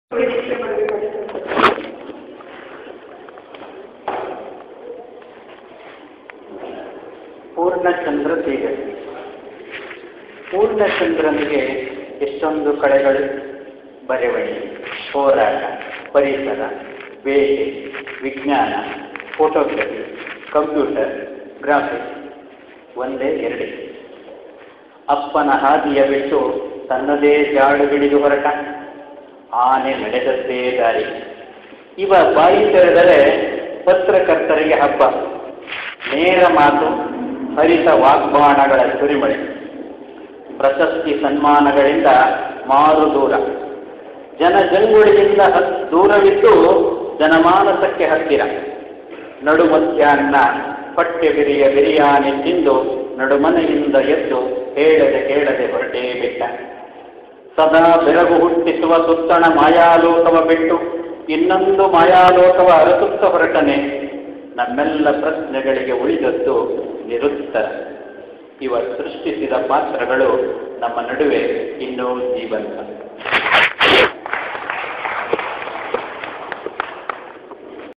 ನಿರೀಕ್ಷೆ ಮಾಡಬೇಕಾಗುತ್ತೆ ಪೂರ್ಣಚಂದ್ರ ತೇಜಸ್ವಿ ಪೂರ್ಣಚಂದ್ರನಿಗೆ ಎಷ್ಟೊಂದು ಕಳೆಗಳು ಬರೆವಣಿಗೆ ಹೋರಾಟ ಪರಿಸರ ಬೇಟೆ ವಿಜ್ಞಾನ ಫೋಟೋಗ್ರಫಿ ಕಂಪ್ಯೂಟರ್ ಗ್ರಾಫಿಕ್ಸ್ ಒಂದೇ ಎರಡೇ ಅಪ್ಪನ ಹಾದಿಯ ಬಿಟ್ಟು ತನ್ನದೇ ಜಾಡು ಹಿಡಿದು ಹೊರಟ ಆನೆ ನಡೆದದ್ದೇ ದಾರಿ ಇವ ಬಾಯಿ ತೆರೆದರೆ ಪತ್ರಕರ್ತರಿಗೆ ಹಬ್ಬ ನೇರ ಮಾತು ಹರಿತ ವಾಗ್ಬಾಣಗಳ ಸುರಿಮಳೆ ಪ್ರಶಸ್ತಿ ಸನ್ಮಾನಗಳಿಂದ ಮಾರು ದೂರ ಜನಜಂಗುಳಿಯಿಂದ ಹ- ದೂರವಿದ್ದು ಜನಮಾನಸಕ್ಕೆ ಹತ್ತಿರ ನಡು ಮಧ್ಯಾಹ್ನ ಪಟ್ಟೆ ಬಿರಿಯ ಬಿರಿಯಾನಿ ತಿಂದು ನಡುಮನೆಯಿಂದ ಎದ್ದು ಹೇಳದೆ ಕೇಳದೆ ಹೊರಟೇ ಬಿಟ್ಟ ಸದಾ ಬೆರಗು ಹುಟ್ಟಿಸುವ ಸುತ್ತಣ ಮಾಯಾಲೋಕವ ಬಿಟ್ಟು ಇನ್ನೊಂದು ಮಾಯಾಲೋಕವ ಅರಸುತ್ತ ಹೊರಟನೆ ನಮ್ಮೆಲ್ಲ ಪ್ರಶ್ನೆಗಳಿಗೆ ಉಳಿದದ್ದು ನಿರುತ್ತರ ಇವ ಸೃಷ್ಟಿಸಿದ ಪಾತ್ರಗಳು ನಮ್ಮ ನಡುವೆ ಇನ್ನೂ ಜೀವಂತ